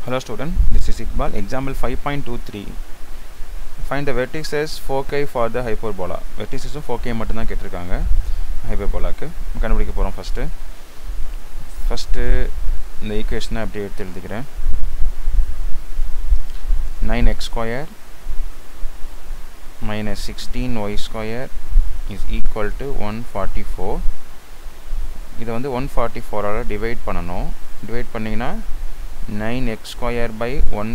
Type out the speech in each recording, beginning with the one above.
Hello student, this is Iqbal. Example 5.23. Find the vertices 4k for the hyperbola. Verticesum 4k மட்டும்தான் கேட்டிருக்காங்க ஹைப்பர்போலாக்கு கண்டுபிடிக்க போகிறோம் first first இந்த ஈக்குவேஷனை அப்படியே எடுத்து எழுதிக்கிறேன் nine x square minus sixteen y square is equal to one forty four இதை வந்து ஒன் ஃபார்ட்டி ஃபோரால் டிவைட் பண்ணணும் டிவைட் பண்ணிங்கன்னா 9x square by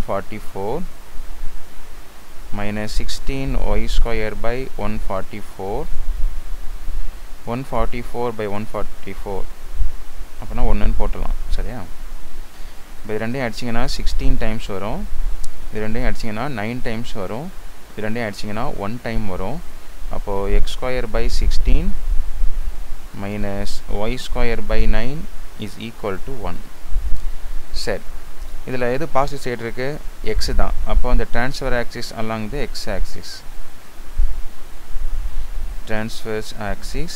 144 minus 16y square by 144 144 by 144 அப்போனா ஒன்றுன்னு போட்டலாம் சரியா இப்போ இது ரெண்டையும் அடிச்சிங்கன்னா சிக்ஸ்டீன் டைம்ஸ் வரும் இது ரெண்டையும் அடிச்சிங்கன்னா நைன் டைம்ஸ் வரும் இது ரெண்டையும் அடிச்சிங்கன்னா ஒன் டைம் வரும் அப்போது x square by sixteen minus y square by nine is equal to one சரி இதில் எது பாசிட்டிவ் சைடு இருக்குது எக்ஸு தான் அப்போ அந்த transverse axis along the x axis transverse axis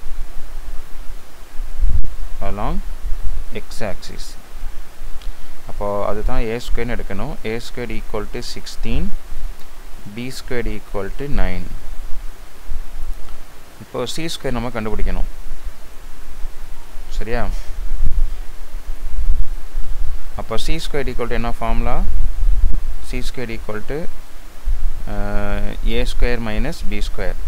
along x axis அப்போது அதுதான் ஏ ஸ்கொயர்னு எடுக்கணும் a square equal to sixteen b square equal to nine இப்போது சி ஸ்கொயர் நம்ம கண்டுபிடிக்கணும் சரியா அப்போ சி ஸ்கொயர் ஈக்குவல் டு என்ன formula c square equal to a square minus b square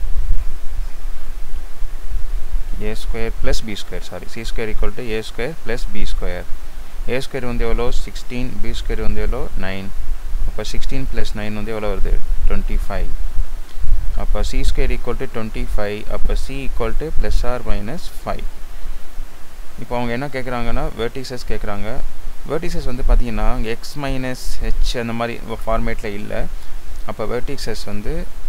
a square plus b square sorry c square equal to a square plus b square a square வந்து எவ்வளோ sixteen b square வந்து எவ்வளோ nine அப்போ sixteen plus nine வந்து எவ்வளோ வருது twenty five அப்போ c square equal to twenty five அப்போ c equal to plus or minus five இப்போ அவங்க என்ன கேட்குறாங்கன்னா வெர்டிசஸ் கேட்குறாங்க வெர்டிசஸ் வந்து பார்த்தீங்கன்னா எக்ஸ் மைனஸ் ஹெச் அந்த மாதிரி ஃபார்மேட்டில் இல்லை அப்போ வெர்டிசஸ் வந்து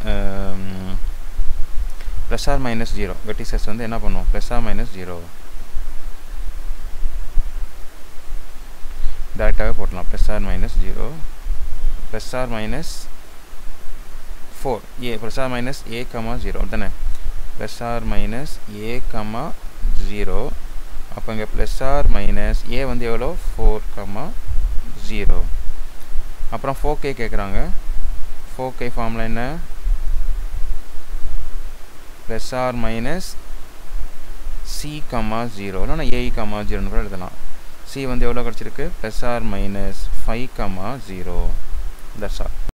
plus or minus zero vertices வந்து என்ன பண்ணுவோம் ப்ளஸ் ஆர் மைனஸ் ஜீரோ டேரெக்டாகவே போட்டலாம் plus or minus zero plus or minus four a plus or minus a comma zero தானே plus or minus a comma zero அப்போ இங்கே plus or minus a வந்து எவ்வளோ ஃபோர் கம்மா ஜீரோ அப்புறம் four k கேட்குறாங்க four k ஃபார்மில் என்ன plus or minus c comma zero இல்லைனா ஏஇ கம்மா ஜீரோன்னு கூட எழுதலாம் சி வந்து எவ்வளோ கிடச்சிருக்கு plus or minus five comma zero that's all